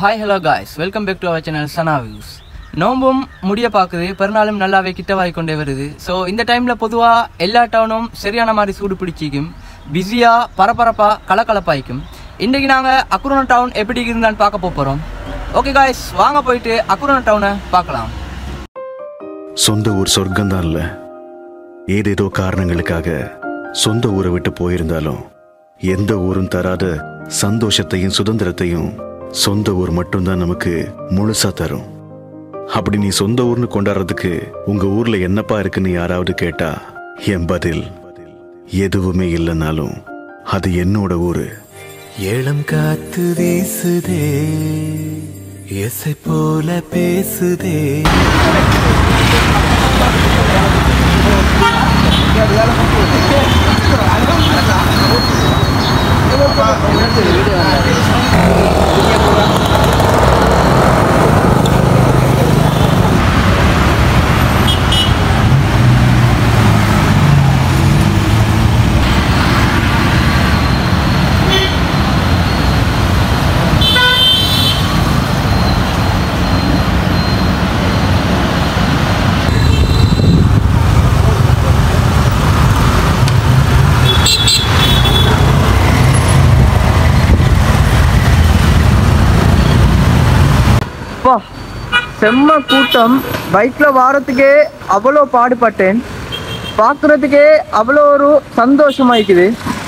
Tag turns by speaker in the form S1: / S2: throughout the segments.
S1: hi hello guys welcome back to our channel Sana views நோம்பும் முடிய பார்க்குது பெருநாளும் நல்லாவே கிட்டவாகி கொண்டே வருது ஸோ இந்த டைமில் பொதுவாக எல்லா டவுனும் சரியான மாதிரி சூடு பிடிச்சிக்கும் பிஸியாக பரபரப்பாக கலக்கலப்பாய்க்கும் இன்றைக்கி நாங்கள் அக்குரோன டவுன் எப்படி இருந்தான்னு பார்க்க போகிறோம் ஓகே காய்ஸ் வாங்க போயிட்டு அக்குரோன டவுனை பார்க்கலாம்
S2: சொந்த ஊர் சொர்க்கம்தான் இல்ல ஏதேதோ காரணங்களுக்காக சொந்த ஊரை விட்டு போயிருந்தாலும் எந்த ஊரும் தராத சந்தோஷத்தையும் சுதந்திரத்தையும் சொந்த ஊர் மட்டும்தான் நமக்கு முழுசா தரும் அப்படி நீ சொந்த ஊர்னு கொண்டாடுறதுக்கு உங்க ஊர்ல என்னப்பா இருக்குன்னு யாராவது கேட்டா என் பதில் எதுவுமே இல்லைனாலும் அது என்னோட ஊரு
S3: ஏளம் காத்து வீசுதே இசை போல பேசுதே
S1: அப்பா செம்ம கூட்டம் பைக்கில் வாரத்துக்கே அவ்வளோ பாடுபட்டேன் பார்க்குறதுக்கே அவ்வளோ ஒரு சந்தோஷமாயிக்குது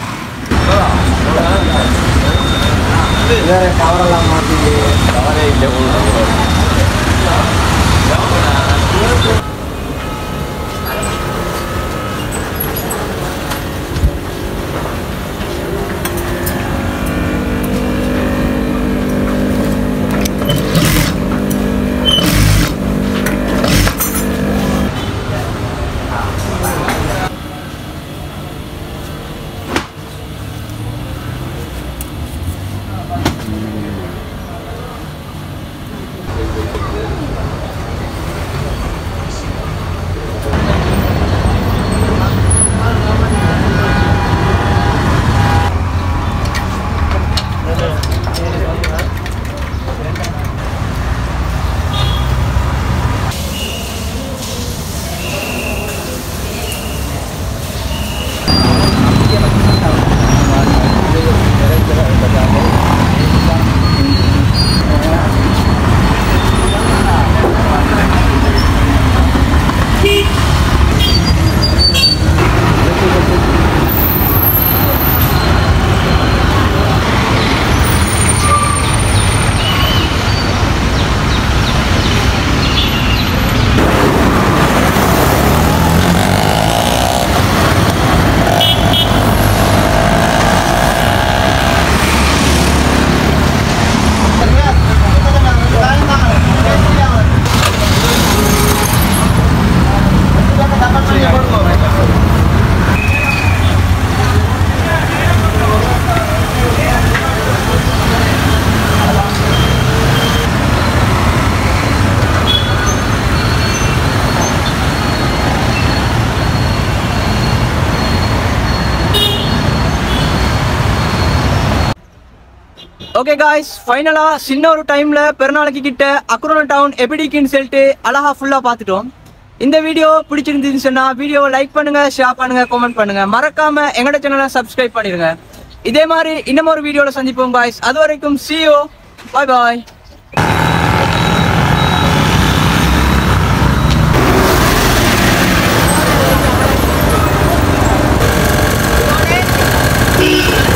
S1: ஓகே காய்ஸ் ஃபைனலாக சின்ன ஒரு டைமில் பெருநாளைக்கு கிட்ட அக்ரோன டவுன் எப்படிக்குன்னு சொல்லிட்டு அழகா ஃபுல்லாக பார்த்துட்டோம் இந்த வீடியோ பிடிச்சிருந்துச்சுன்னு சொன்னால் வீடியோவை லைக் பண்ணுங்க ஷேர் பண்ணுங்க கமெண்ட் பண்ணுங்க மறக்காம எங்களோட சேனலை சப்ஸ்கிரைப் பண்ணிடுங்க இதே மாதிரி இன்னும் ஒரு வீடியோவில் சந்திப்போம் காய்ஸ் அது வரைக்கும் see you bye bye
S4: Thank